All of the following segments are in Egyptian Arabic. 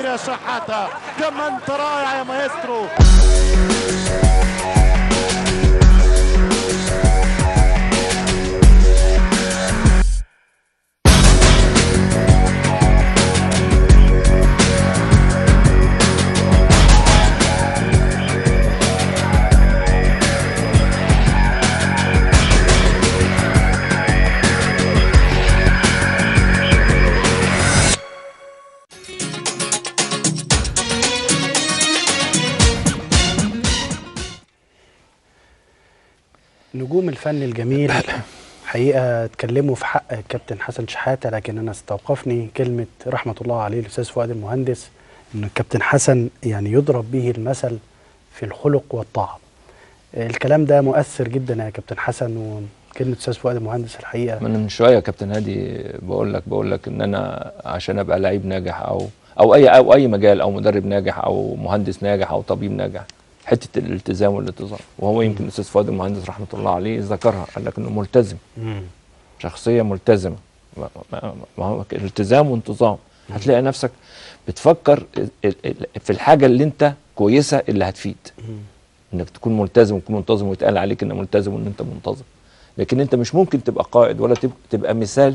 كبير يا شحاته كما انت رائع يا مايسترو نجوم الفن الجميل حقيقة اتكلموا في حق الكابتن حسن شحاتة لكن أنا استوقفني كلمة رحمة الله عليه الأستاذ فؤاد المهندس إن الكابتن حسن يعني يضرب به المثل في الخلق والطاعة الكلام ده مؤثر جدا يا كابتن حسن وكلمة أستاذ فؤاد المهندس الحقيقة من من شويه يا كابتن هادي بقول لك بقول لك ان انا عشان ابقى لعيب ناجح او او اي او اي مجال او مدرب ناجح او مهندس ناجح او طبيب ناجح حته الالتزام والانتظام وهو يمكن الاستاذ فؤاد المهندس رحمه الله عليه ذكرها قال لك انه ملتزم مم. شخصيه ملتزمه ما- ما ما هو التزام وانتظام هتلاقي نفسك بتفكر ال- ال- في الحاجه اللي انت كويسه اللي هتفيد انك تكون ملتزم وتكون منتظم ويتقال عليك انك ملتزم وان انت منتظم لكن انت مش ممكن تبقى قائد ولا تب- تبقى مثال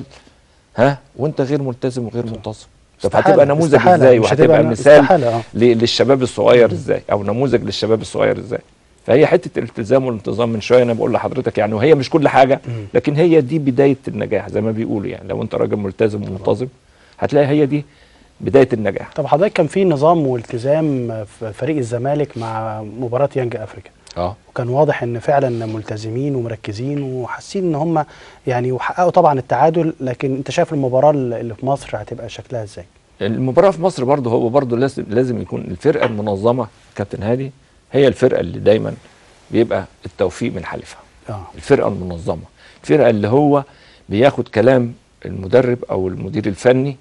ها وانت غير ملتزم وغير منتظم طب استحالة، هتبقى نموذج استحالة، ازاي مش وهتبقى هتبقى- مثال استحالة، آه. ل- للشباب الصغير ازاي او نموذج للشباب الصغير ازاي فهي حته الالتزام والانتظام من شويه انا بقول لحضرتك يعني وهي مش كل حاجه لكن هي دي بدايه النجاح زي ما بيقولوا يعني لو انت راجل ملتزم ومنتظم هتلاقي هي دي بدايه النجاح طب حضرتك كان في نظام والتزام في فريق الزمالك مع مباراة يانج أفريكا اه وكان واضح ان فعلا ملتزمين ومركزين وحاسين ان هم يعني وحققوا طبعا التعادل لكن انت شايف المباراه اللي في مصر هتبقى شكلها ازاي؟ المباراه في مصر برضه هو برضه لازم لازم يكون الفرقه المنظمه كابتن هادي هي الفرقه اللي دايما بيبقى التوفيق من حليفها اه الفرقه المنظمه الفرقه اللي هو بياخد كلام المدرب او المدير الفني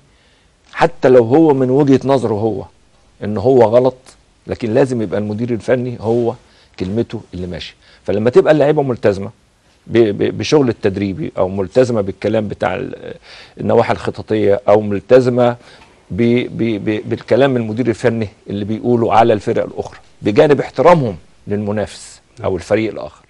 حتى لو هو من وجهه نظره هو ان هو غلط لكن لازم يبقى المدير الفني هو كلمته اللي ماشي فلما تبقى اللعيبه ملتزمه ب- ب- بشغل التدريبي او ملتزمه بالكلام بتاع ال- النواحي الخططيه او ملتزمه ب ب ب بالكلام المدير الفني اللي بيقوله على الفرق الاخرى بجانب احترامهم للمنافس او الفريق الاخر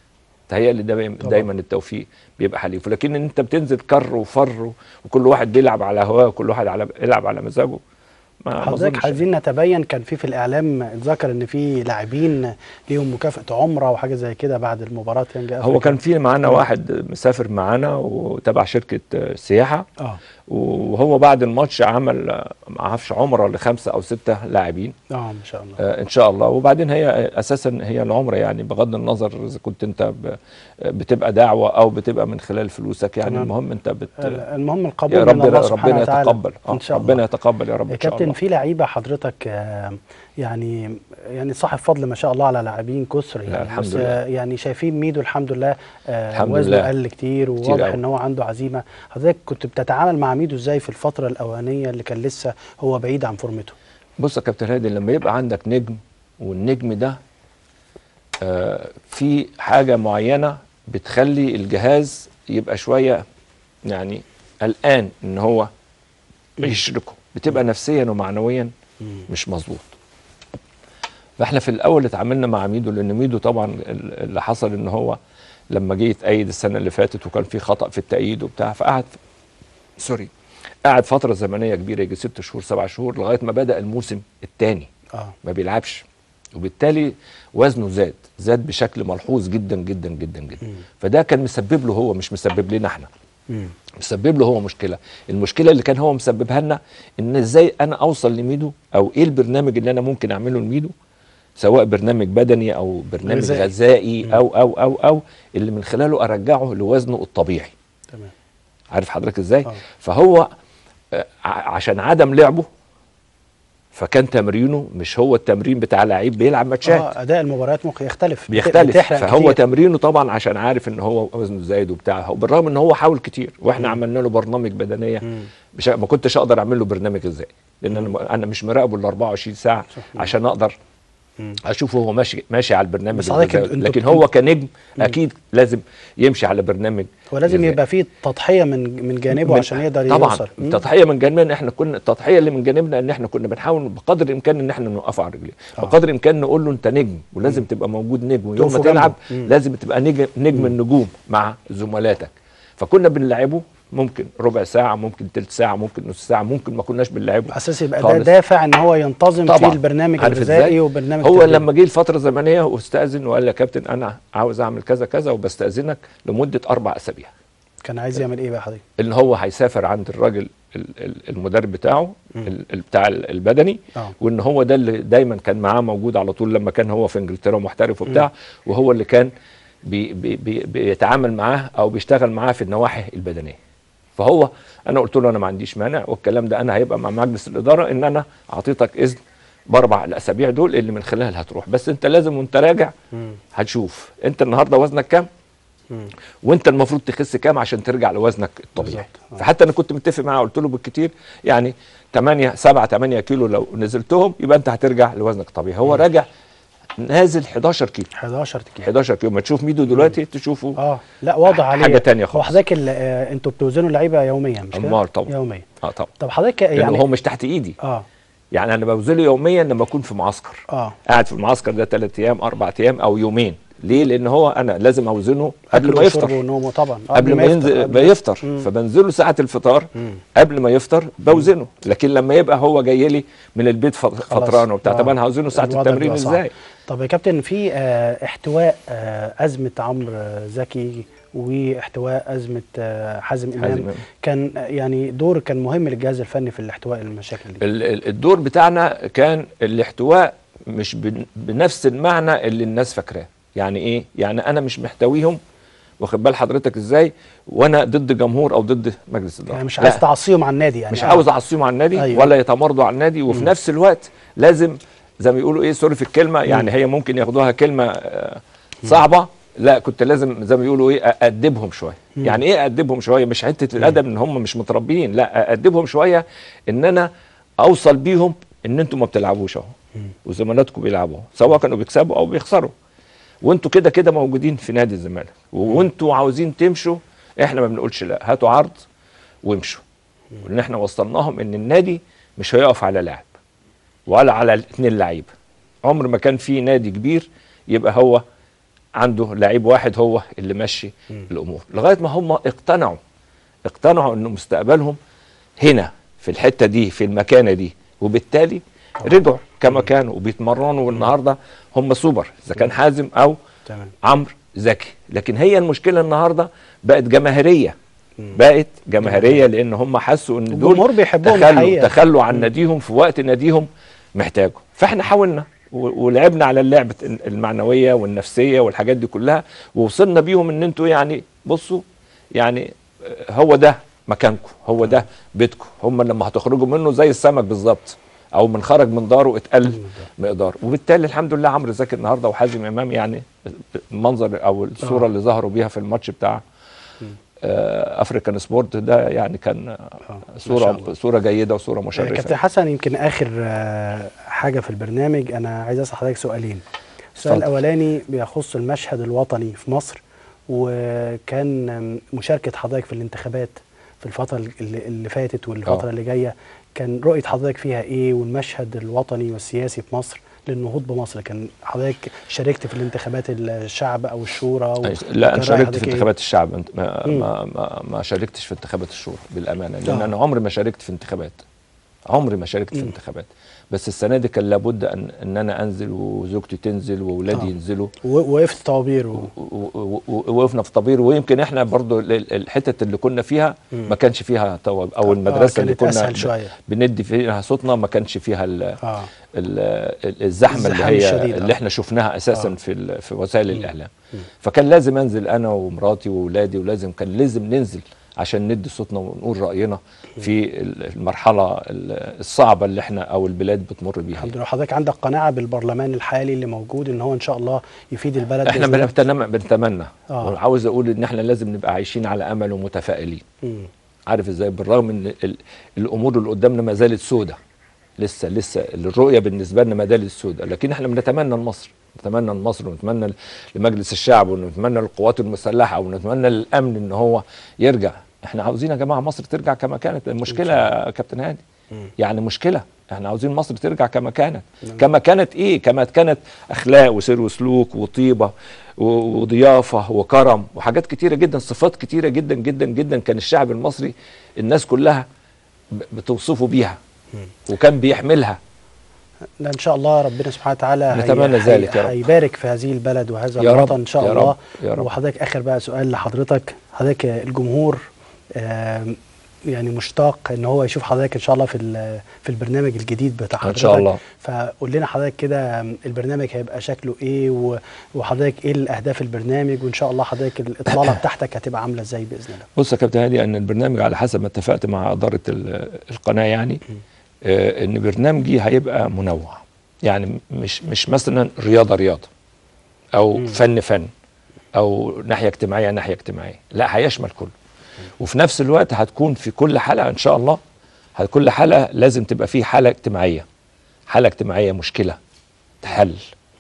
تهيألي ده دايما- طبعا. دايما التوفيق بيبقى حليفه لكن انت بتنزل كر وفر وكل واحد بيلعب على هواه وكل واحد على يلعب على مزاجه ما ما حضرتك أظنش. عايزين نتبين كان في في الاعلام اتذكر ان في لاعبين ليهم مكافاه عمره وحاجه زي كده بعد المباراه يانج هو كان في معانا واحد مسافر معانا وتبع شركه آه، سياحه اه وهو بعد الماتش عمل آه، ما اعرفش عمره لخمسه او سته لاعبين اه ما شاء الله آه، ان شاء الله وبعدين هي آه، اساسا هي العمره يعني بغض النظر اذا كنت انت ب- بتبقى دعوه او بتبقى من خلال فلوسك يعني تمام. المهم انت بت المهم القبول يا من رب الله سبحانه ربنا وتعالى. يتقبل آه، ان شاء الله ربنا يتقبل يا رب يا ان شاء كابتن الله في لعيبه حضرتك آه، يعني يعني صاحب فضل ما شاء الله على لاعبين كسر يعني الحمد بس لله. آه، يعني شايفين ميدو الحمد لله آه، الحمد وزنه لله. قل كتير وواضح أوي. ان هو عنده عزيمه حضرتك كنت بتتعامل مع ميدو ازاي في الفتره الاولانيه اللي كان لسه هو بعيد عن فورمته بص يا كابتن هادي لما يبقى عندك نجم والنجم ده آه في حاجه معينه بتخلي الجهاز يبقى شويه يعني قلقان ان هو يشركه بتبقى نفسيا ومعنويا مش مظبوط فاحنا في الاول اتعاملنا مع ميدو لان ميدو طبعا ال- اللي حصل ان هو لما جه يتأيد السنه اللي فاتت وكان في خطأ في التأييد وبتاع فقعد سوري قعد فتره زمنيه كبيره يجي ست شهور سبع شهور لغايه ما بدأ الموسم الثاني اه ما بيلعبش وبالتالي وزنه زاد زاد بشكل ملحوظ جدا جدا جدا جدا فده كان مسبب له هو مش مسبب لنا احنا مم. مسبب له هو مشكله المشكله اللي كان هو مسببها لنا ان ازاي انا اوصل لميدو او ايه البرنامج اللي انا ممكن اعمله لميدو سواء برنامج بدني او برنامج غذائي. غذائي, او او او او اللي من خلاله ارجعه لوزنه الطبيعي تمام عارف حضرتك ازاي آه. فهو آه، ع- عشان عدم لعبه فكان تمرينه مش هو التمرين بتاع لعيب بيلعب ماتشات اه اداء المباريات ممكن يختلف بت- بيختلف بتحرق فهو كتير. تمرينه طبعا عشان عارف ان هو وزنه زايد وبتاع بالرغم ان هو حاول كتير واحنا عملنا له برنامج بدنيه مم. مش ما كنتش اقدر اعمل له برنامج ازاي لان انا انا مش مراقبه ال 24 ساعه صح. عشان اقدر مم. اشوفه هو ماشي ماشي على البرنامج بس حضرتك الغذائي. انتوا- لكن هو كنجم اكيد لازم يمشي على برنامج هو لازم غذائي. يبقى فيه تضحيه من من جانبه من- عشان يقدر طبعا يوصل مم. التضحيه من جانبنا احنا كنا التضحيه اللي من جانبنا ان احنا كنا بنحاول بقدر الامكان ان احنا نوقفه على رجليه آه. بقدر الامكان نقول له انت نجم ولازم تبقى موجود نجم ويوم ما تقفوا جنبه. تلعب مم. لازم تبقى نجم نجم النجوم مع زملاتك فكنا بنلعبه ممكن ربع ساعه ممكن تلت ساعه ممكن نص ساعه ممكن ما كناش بنلعبه على اساس يبقى ده خالص. دافع ان هو ينتظم في طبعا البرنامج عارف الغذائي إزاي؟ وبرنامج هو التدريب. لما جه الفتره الزمنيه واستاذن وقال لي يا كابتن انا عاوز اعمل كذا كذا وبستاذنك لمده اربع اسابيع كان عايز يعمل ايه بقى حضرتك؟ ان هو هيسافر عند الراجل ال- ال- المدرب بتاعه ال- ال- بتاع ال- البدني آه. وان هو ده اللي دايما كان معاه موجود على طول لما كان هو في انجلترا محترف وبتاع وهو اللي كان بي بي بي بيتعامل معاه او بيشتغل معاه في النواحي البدنيه فهو انا قلت له انا ما عنديش مانع والكلام ده انا هيبقى مع مجلس الاداره ان انا اعطيتك اذن باربع الاسابيع دول اللي من خلالها هتروح بس انت لازم وانت راجع مم. هتشوف انت النهارده وزنك كام مم. وانت المفروض تخس كام عشان ترجع لوزنك الطبيعي بالظبط. آه. فحتى انا كنت متفق معاه قلت له بالكتير يعني 8 7 8 كيلو لو نزلتهم يبقى انت هترجع لوزنك الطبيعي هو راجع نازل 11 كيلو 11 كيلو 11 كيلو ما تشوف ميدو دلوقتي تشوفه اه لا واضح عليه حاجة تانية هو خالص. حضرتك ال- آه، انتوا بتوزنوا اللعيبه يوميا مش كده؟ أمال طبعا. يوميا اه طبعا طب حضرتك لانه يعني هو مش تحت ايدي اه يعني انا بوزنه يوميا لما اكون في معسكر اه قاعد في المعسكر ده ثلاث ايام اربع ايام او يومين ليه لان هو انا لازم اوزنه قبل أكله ما وشربه يفطر ونومه طبعا آه، قبل ما ينزل قبل ما يفطر مم. فبنزله ساعه الفطار مم. قبل ما يفطر بوزنه لكن لما يبقى هو جاي لي من البيت فط- خلاص. فطران وبتاع آه. طب انا هوزنه ساعه الوضع التمرين بيبقى صعب. ازاي طب يا كابتن في آه احتواء آه ازمه عمرو آه، زكي واحتواء ازمه آه حازم امام حازم إمام. كان آه، يعني دور كان مهم للجهاز الفني في الاحتواء المشاكل دي ال- ال- الدور بتاعنا كان الاحتواء مش بن- بنفس المعنى اللي الناس فاكراه يعني ايه يعني انا مش محتويهم واخد بال حضرتك ازاي وانا ضد جمهور او ضد مجلس الاداره يعني مش لا. عايز تعصيهم على النادي يعني مش آه. عاوز اعصيهم على النادي أيوة. أيوة. ولا يتمرضوا على النادي وفي نفس الوقت لازم زي ما يقولوا ايه سوري في الكلمه يعني هي ممكن ياخدوها كلمه آه، صعبه لا كنت لازم زي ما بيقولوا ايه ادبهم شويه يعني ايه ادبهم شويه مش حته الادب ان هم مش متربيين لا ادبهم شويه ان انا اوصل بيهم ان انتوا ما بتلعبوش اهو وزملاتكم بيلعبوا سواء كانوا بيكسبوا او بيخسروا وانتوا كده كده موجودين في نادي الزمالك وانتوا عاوزين تمشوا احنا ما بنقولش لا هاتوا عرض وامشوا وان احنا وصلناهم ان النادي مش هيقف على لاعب ولا على اثنين لعيبه عمر ما كان في نادي كبير يبقى هو عنده لعيب واحد هو اللي ماشي الامور لغايه ما هم اقتنعوا اقتنعوا ان مستقبلهم هنا في الحته دي في المكانه دي وبالتالي رجعوا كما كانوا وبيتمرنوا والنهارده هم سوبر اذا كان حازم او تمام عمرو زكي لكن هي المشكله النهارده بقت جماهيريه بقت جماهيريه لان هم حسوا ان دول الجمهور بيحبهم تخلوا الحقيقة. تخلوا عن ناديهم في وقت ناديهم محتاجه فاحنا حاولنا و- ولعبنا على اللعبه المعنويه والنفسيه والحاجات دي كلها ووصلنا بيهم ان انتوا يعني بصوا يعني آه، هو ده مكانكم هو ده بيتكم هم لما هتخرجوا منه زي السمك بالظبط او من خرج من داره اتقل مقدار وبالتالي الحمد لله عمرو زكي النهارده وحازم امام يعني المنظر او الصوره آه. اللي ظهروا بيها في الماتش بتاع آه، افريكان سبورت ده يعني كان آه، ما شاء صوره الله. صوره جيده وصوره آه، كابتن مشرفه حسن يمكن اخر آه، حاجه في البرنامج انا عايز اسال حضرتك سؤالين السؤال اتفضل. الاولاني بيخص المشهد الوطني في مصر وكان آم، مشاركه حضرتك في الانتخابات في الفتره اللي, اللي فاتت والفتره آه. اللي جايه كان رؤيه حضرتك فيها ايه والمشهد الوطني والسياسي في مصر للنهوض بمصر كان حضرتك شاركت في الانتخابات الشعب او الشورى و... لا انا وكان رأي شاركت حضرتك في إيه؟ انتخابات الشعب انت- ما, مم. ما, ما, ما شاركتش في انتخابات الشورى بالامانه لان آه. انا عمري ما شاركت في انتخابات عمري ما شاركت في مم. انتخابات بس السنه دي كان لابد ان ان انا انزل وزوجتي تنزل واولادي آه. ينزلوا و- وقفت طوابير و... و- و- و- ووقفنا في طبير ويمكن احنا برضو ال- ال- الحتت اللي كنا فيها مم. ما كانش فيها طواب او آه، المدرسه اللي كانت كنا أسهل ب- شوية. بندي فيها صوتنا ما كانش فيها ال اه ال- ال- الزحمه اللي الزحام هي الشديد، آه. اللي احنا شفناها اساسا آه. في ال- في وسائل الاعلام فكان لازم انزل انا ومراتي واولادي ولازم كان لازم ننزل عشان ندي صوتنا ونقول راينا في ال- المرحله ال- الصعبه اللي احنا او البلاد بتمر بيها الحمد لله حضرتك عندك قناعه بالبرلمان الحالي اللي موجود ان هو ان شاء الله يفيد البلد احنا بإذن الله؟ بنتمنى بنتمنى آه. وعاوز اقول ان احنا لازم نبقى عايشين على امل ومتفائلين مم. عارف ازاي بالرغم ان ال- الامور اللي قدامنا ما زالت سودة لسه لسه الرؤيه بالنسبه لنا مدال السوداء لكن احنا بنتمنى لمصر نتمنى لمصر ونتمنى لمجلس الشعب ونتمنى للقوات المسلحه ونتمنى للامن ان هو يرجع احنا عاوزين يا جماعه مصر ترجع كما كانت المشكله يا كابتن هادي يعني مشكله احنا عاوزين مصر ترجع كما كانت كما كانت ايه كما كانت اخلاق وسير وسلوك وطيبه و- وضيافه وكرم وحاجات كتيره جدا صفات كتيره جدا جدا جدا كان الشعب المصري الناس كلها ب- بتوصفه بيها وكان بيحملها لا ان شاء الله ربنا سبحانه وتعالى هي- نتمنى هي- ذلك يا رب. هيبارك في هذه البلد وهذا يا رب، الوطن ان شاء يا الله رب، يا رب. وحضرتك اخر بقى سؤال لحضرتك حضرتك الجمهور آم، يعني مشتاق ان هو يشوف حضرتك ان شاء الله في ال- في البرنامج الجديد بتاع إن حضرتك شاء الله. فقول لنا حضرتك كده آم، البرنامج هيبقى شكله ايه و- وحضرتك ايه الاهداف البرنامج وان شاء الله حضرتك الاطلاله بتاعتك هتبقى عامله ازاي باذن الله بص يا كابتن هادي ان البرنامج على حسب ما اتفقت مع اداره ال- القناه يعني آه ان برنامجي هيبقى منوع يعني مش مش مثلا رياضه رياضه او فن فن او ناحيه اجتماعيه ناحيه اجتماعيه لا هيشمل كله وفي نفس الوقت هتكون في كل حلقه ان شاء الله هت- كل حلقه لازم تبقى فيه حاله اجتماعيه حاله اجتماعيه مشكله تحل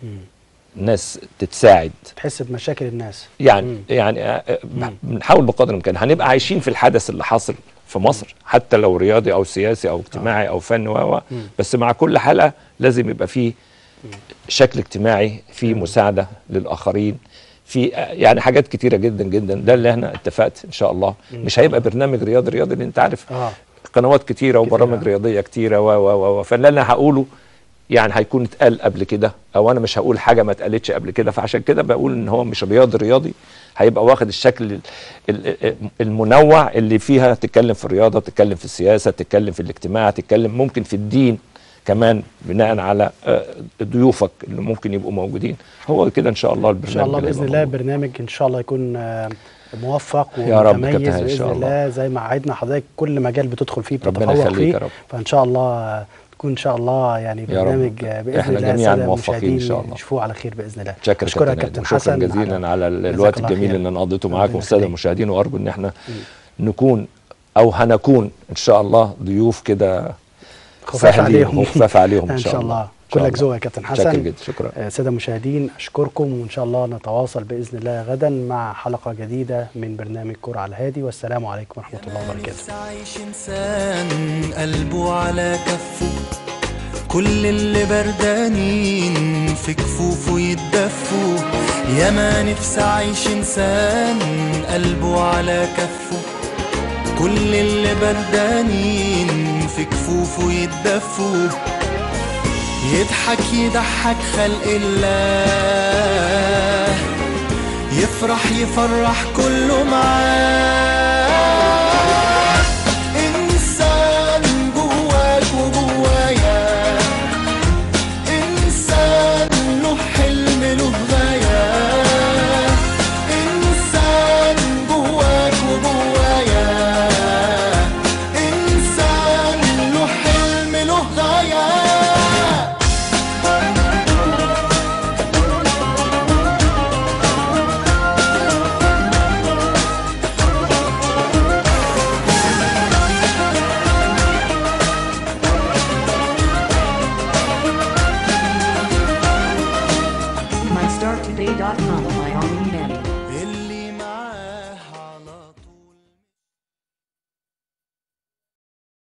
ناس تتساعد تحس بمشاكل الناس يعني مم. يعني آه، آه، بنحاول بقدر الامكان هنبقى عايشين في الحدث اللي حاصل في مصر حتى لو رياضي او سياسي او اجتماعي او فن و و بس مع كل حلقه لازم يبقى فيه شكل اجتماعي في مساعده للاخرين في آه، يعني حاجات كتيره جدا جدا ده اللي احنا اتفقت ان شاء الله مش هيبقى برنامج رياضي رياضي لان انت عارف اه قنوات كتيره وبرامج كتيرة. رياضيه كتيره و و و و فاللي انا هقوله يعني هيكون اتقال قبل كده او انا مش هقول حاجه ما اتقالتش قبل كده فعشان كده بقول ان هو مش رياضي رياضي هيبقى واخد الشكل ال- ال- المنوع اللي فيها تتكلم في الرياضه تتكلم في السياسه تتكلم في الاجتماع تتكلم ممكن في الدين كمان بناء على آه، ضيوفك اللي ممكن يبقوا موجودين هو كده ان شاء الله ان البرنامج شاء الله اللي باذن هيبقى الله موجود. برنامج ان شاء الله يكون آه، موفق يا رب ومتميز كابتن هاني، إن باذن شاء الله. الله زي ما عدنا حضرتك كل مجال بتدخل فيه ربنا بتتفوق يخليك فيه يا رب. فان شاء الله آه، تكون ان شاء الله يعني يا رب. برنامج آه، باذن إحنا الله جميعاً السادة موفقين إن المشاهدين شاء الله. يشوفوه على خير باذن الله شكرا اشكرك كابتن كابتن شكرا حسن جزيلا على ال- جزاك الوقت الله الجميل خير. اللي انا قضيته ربنا معاك والساده يخليك. المشاهدين وارجو ان احنا نكون او هنكون ان شاء الله ضيوف كده خفاف سهلين عليهم وخفاف عليهم ان شاء الله إن شاء كلك ذوق يا كابتن حسن شكرا جدا شكرا آه، سادة المشاهدين أشكركم وإن شاء الله نتواصل بإذن الله غدا مع حلقة جديدة من برنامج كرة على الهادي والسلام عليكم ورحمة الله وبركاته نفسي عايش انسان قلبه على كفه كل اللي بردانين في كفوفه يتدفوا ياما نفسي عايش انسان قلبه على كفه كل اللي بردانين في كفوفه يتدفوا يضحك يضحك خلق الله يفرح يفرح كله معاه